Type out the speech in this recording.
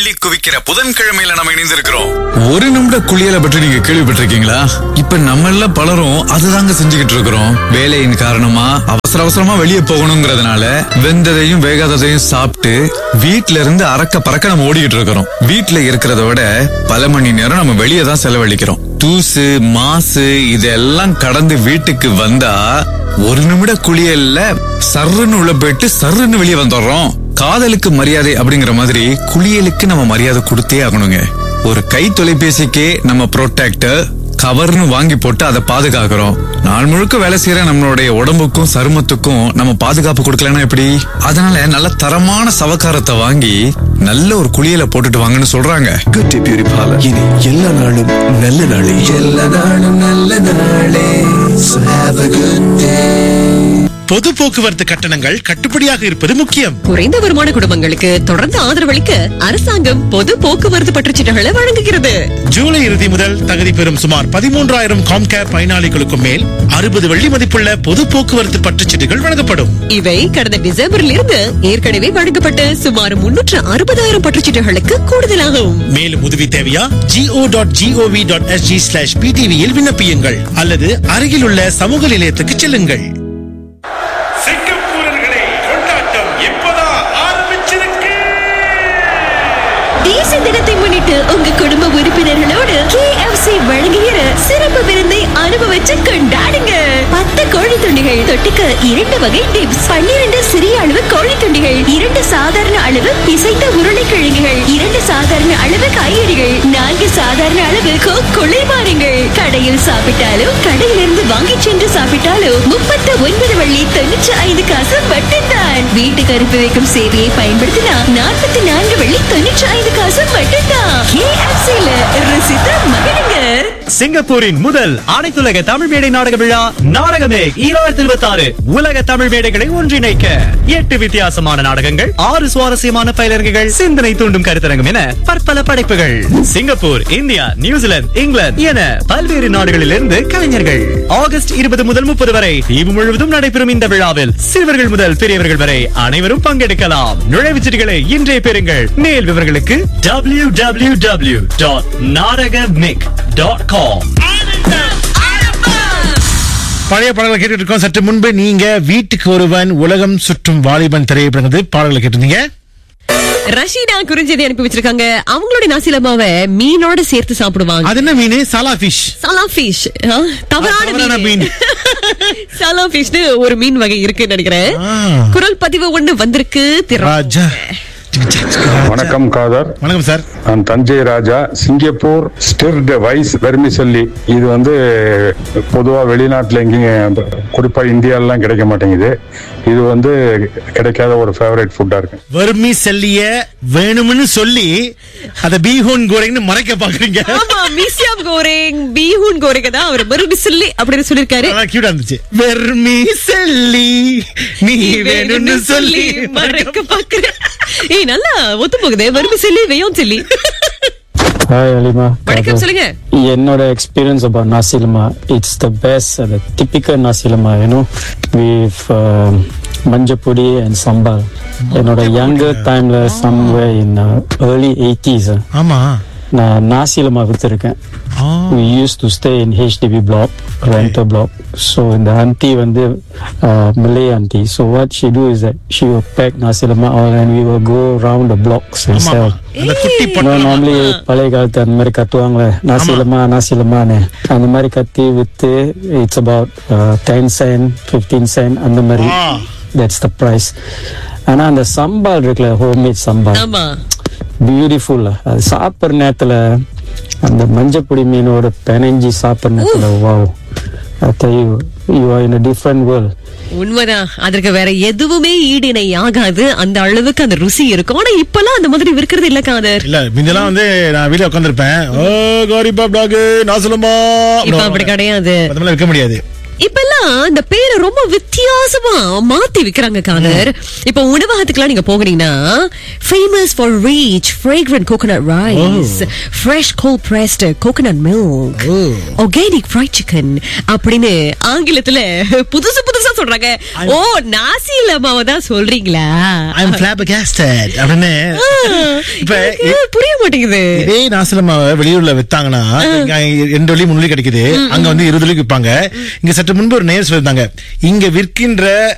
அள்ளி குவிக்கிற புதன்கிழமையில நம்ம இணைந்திருக்கிறோம் ஒரு நிமிட குளியலை பற்றி நீங்க கேள்விப்பட்டிருக்கீங்களா இப்ப நம்ம எல்லாம் பலரும் அதுதாங்க செஞ்சுக்கிட்டு இருக்கிறோம் வேலையின் காரணமா அவசர அவசரமா வெளியே போகணுங்கிறதுனால வெந்ததையும் வேகாததையும் சாப்பிட்டு வீட்ல இருந்து அறக்க பறக்க நம்ம ஓடிக்கிட்டு இருக்கிறோம் வீட்ல இருக்கிறத விட பல மணி நேரம் நம்ம வெளியே தான் செலவழிக்கிறோம் தூசு மாசு இதெல்லாம் கடந்து வீட்டுக்கு வந்தா ஒரு நிமிட குளியல்ல சர்ருன்னு உள்ள போயிட்டு சர்ருன்னு வெளியே வந்துடுறோம் காதலுக்கு மரியாதை அப்படிங்கிற மாதிரி குளியலுக்கு நம்ம மரியாதை கொடுத்தே ஆகணுங்க ஒரு கை தொலைபேசிக்கே நம்ம ப்ரொடெக்டர் கவர்னு வாங்கி போட்டு அதை பாதுகாக்கிறோம் நாள் முழுக்க வேலை செய்யற நம்மளுடைய உடம்புக்கும் சருமத்துக்கும் நம்ம பாதுகாப்பு கொடுக்கலன்னா எப்படி அதனால நல்ல தரமான சவக்காரத்தை வாங்கி நல்ல ஒரு குளியலை போட்டுட்டு வாங்கன்னு சொல்றாங்க குட் டே பியூரி பார்லர் இனி எல்லா நாளும் நல்ல நாளே எல்லா நாளும் நல்ல நாளே So have a good day. பொது போக்குவரத்து கட்டணங்கள் கட்டுப்படியாக இருப்பது முக்கியம் குறைந்த வருமான குடும்பங்களுக்கு தொடர்ந்து ஆதரவளிக்க அரசாங்கம் பொது போக்குவரத்து பற்றுச்சீட்டுகளை வழங்குகிறது ஜூலை இறுதி முதல் தகுதி பெறும் சுமார் பதிமூன்றாயிரம் காம்கேர் பயனாளிகளுக்கும் மேல் அறுபது வெள்ளி மதிப்புள்ள பொது போக்குவரத்து பற்றுச்சீட்டுகள் வழங்கப்படும் இவை கடந்த டிசம்பரில் இருந்து ஏற்கனவே வழங்கப்பட்ட சுமார் முன்னூற்று அறுபதாயிரம் பற்றுச்சீட்டுகளுக்கு கூடுதலாகும் மேலும் உதவி தேவையா GO dot GOV dot SG slash பிடிவியில் விண்ணப்பியுங்கள் அல்லது அருகில் உள்ள சமூக நிலையத்துக்கு செல்லுங்கள் சிங்கப்பூரர்களே கொண்டாட்டம் இப்பதான் ஆரம்பிச்சிருக்கு தேசிய தினத்தை முன்னிட்டு உங்க குடும்ப உறுப்பினர்களோடு KFC வழங்குகிற சிறப்பு விருந்தை அனுபவிச்சு கொண்டாடுங்க பத்து கோழி துண்டிகள் தொட்டுக்க இரண்டு வகை டிப்ஸ் பன்னிரண்டு சிறிய அளவு கோழி துண்டிகள் இரண்டு சாதாரண அளவு பிசைத்த உருளைக்கிழங்குகள் இரண்டு சாதாரண அளவு காய்கறிகள் நான்கு சாதாரண அளவு கோக் குளிர்பானங்கள் கடையில் சாப்பிட்டாலும் கடையிலிருந்து வாங்கி சென்று சாப்பிட்டாலும் முப்பத்து ஒன்பது வள்ளி தொண்ணூற்றி ஐந்து காசு மட்டும்தான் வீட்டுக்கு அனுப்பி வைக்கும் சேவையை பயன்படுத்தினா நாற்பத்தி நான்கு வள்ளி தொண்ணூற்றி ஐந்து காசு மட்டும்தான் KFC-ல ருசித்து மகிழுங்க சிங்கப்பூரின் முதல் அனைத்துலக தமிழ் மேடை நாடக விழா நாடகமே ஈராயிரத்தி இருபத்தி ஆறு உலக தமிழ் மேடைகளை ஒன்றிணைக்க எட்டு வித்தியாசமான நாடகங்கள் ஆறு சுவாரஸ்யமான பயிலரங்குகள் சிந்தனை தூண்டும் கருத்தரங்கம் என பற்பல படைப்புகள் சிங்கப்பூர் இந்தியா நியூசிலாந்து இங்கிலாந்து என பல்வேறு நாடுகளிலிருந்து கலைஞர்கள் ஆகஸ்ட் இருபது முதல் முப்பது வரை தீவு முழுவதும் நடைபெறும் இந்த விழாவில் சிறுவர்கள் முதல் பெரியவர்கள் வரை அனைவரும் பங்கெடுக்கலாம் நுழைவுச்சீட்டுகளை இன்றைய பெறுங்கள் மேல் விவரங்களுக்கு டபிள்யூ டபிள்யூ டபிள்யூ டாட் நாடகமிக் டாட் காம் பழைய பாடல்களை கேட்டுட்டு இருக்கோம் சற்று முன்பு நீங்க வீட்டுக்கு ஒருவன் உலகம் சுற்றும் வாலிபன் திரைப்படங்கிறது பாடல்களை கேட்டிருந்தீங்க ரஷீனா குறிஞ்சதை அனுப்பி வச்சிருக்காங்க அவங்களுடைய நசிலமாவை மீனோட சேர்த்து சாப்பிடுவாங்க அது என்ன மீன் சாலா ஃபிஷ் சலா ஃபிஷ் தவறான தவறான மீன் மீன். சலா ஃபிஷ்னு ஒரு மீன் வகை இருக்குன்னு நினைக்கிறேன் ஆ. குரல் பதிவு ஒண்ணு வந்திருக்கு திறமை. ராஜா வணக்கம் காதர் வணக்கம் சார் நான் Thanjai Raja Singapore stirred rice vermicelli இது வந்து பொதுவா வெளிநாட்டுல எங்கேயும் குறிப்பா இந்தியாலாம் கிடைக்க மாட்டேங்குது இது வந்து கிடைக்காத ஒரு ஃபேவரட் ஃபுட்டா இருக்கு வறுமி செல்லிய வேணும்னு சொல்லி அத பீஹோன் கோரைன்னு மறைக்க பாக்குறீங்க ஆமா மிஸ்யாம் கோரேங் பீஹூன் கோரேங்க தான் அவர் மறுபடி சொல்லி அப்படின்னு சொல்லிருக்காரு நல்லா கியூட்டா இருந்துச்சு வெர்மி செல்லி நீ வேணும்னு சொல்லி மறைக்க பாக்குறேன் ஏய் நல்லா ஒத்து போகுது மறுபடி சொல்லி வெய்யோம் சொல்லி ஹாய் அலிமா வணக்கம் சொல்லுங்க என்னோட experience about nasi lemak it's the best அந்த டிப்பிக்கல் நாசிலமா யூனோ வித் மஞ்சப்பொடி அண்ட் சம்பால் என்னோட யங்கர் டைம்ல சம்வேர் இன் ஏர்லி எயிட்டிஸ் ஆமா நான் நாசிலமா வித்துருக்கேன் ஆ. we used to stay in HDB block, rental block. So in the auntie when the uh, Malay auntie. So what she do is that she will pack nasi lemak all and we will go around the blocks and ஆமா sell. அந்த குட்டி You know, பொட்டலம் normally பழைய காலத்து அந்த மாதிரி கத்துவாங்களே நாசி லமா நாசி லமான்னு அந்த மாதிரி கத்தி வித்து it's about ten cent fifteen cent அந்த மாதிரி ஆ. தட்ஸ் த ப்ரைஸ் ஆனா அந்த சம்பால் இருக்குல்ல ஹோம்மேட் சம்பால் ஆமா பியூட்டிஃபுல் அது சாப்பிட்ற நேரத்துல அந்த மஞ்சப்பொடி மீனோட பெனஞ்சி சாப்பிட்ற நேரத்துல wow you are in different world உண்மைதான் அதற்கு வேற எதுவுமே ஈடிணை ஆகாது அந்த அளவுக்கு அந்த ருசி இருக்கும் ஆனா இப்பெல்லாம் அந்த மாதிரி விற்கிறது இல்ல காதர் இல்ல முந்தெல்லாம் வந்து நான் வீட்டுல உட்காந்துருப்பேன் ஓ கோரி பாப் டாக் நாசலமா இப்ப அப்படி கிடையாது அதெல்லாம் விற்க முடியாது இப்பெல்லாம் இந்த பேரை ரொம்ப வித்தியாசமா மாத்தி விக்கிறாங்க காதர் இப்ப உணவகத்துக்குலாம் நீங்க போகிறீங்கன்னா famous for rich fragrant coconut rice fresh cold pressed coconut milk organic fried chicken அப்படின்னு ஆங்கிலத்துல புதுசு புதுசா சொல்றாங்க ஓ நாசி இல்லாமாவ தான் சொல்றீங்களா ஐம் flabbergasted அப்படின்னு இப்ப எனக்கு புரிய மாட்டேங்குது இதே நாசலமாவை வெளியூர்ல வித்தாங்கன்னா இங்க ரெண்டு வழி முன்னாடி கிடைக்குது அங்க வந்து இருபது வழிக்கு விற்பாங்க இங்க சற்று முன்பு ஒரு நேர் சொல்லியிருந்தாங்க இங்க விற்கின்ற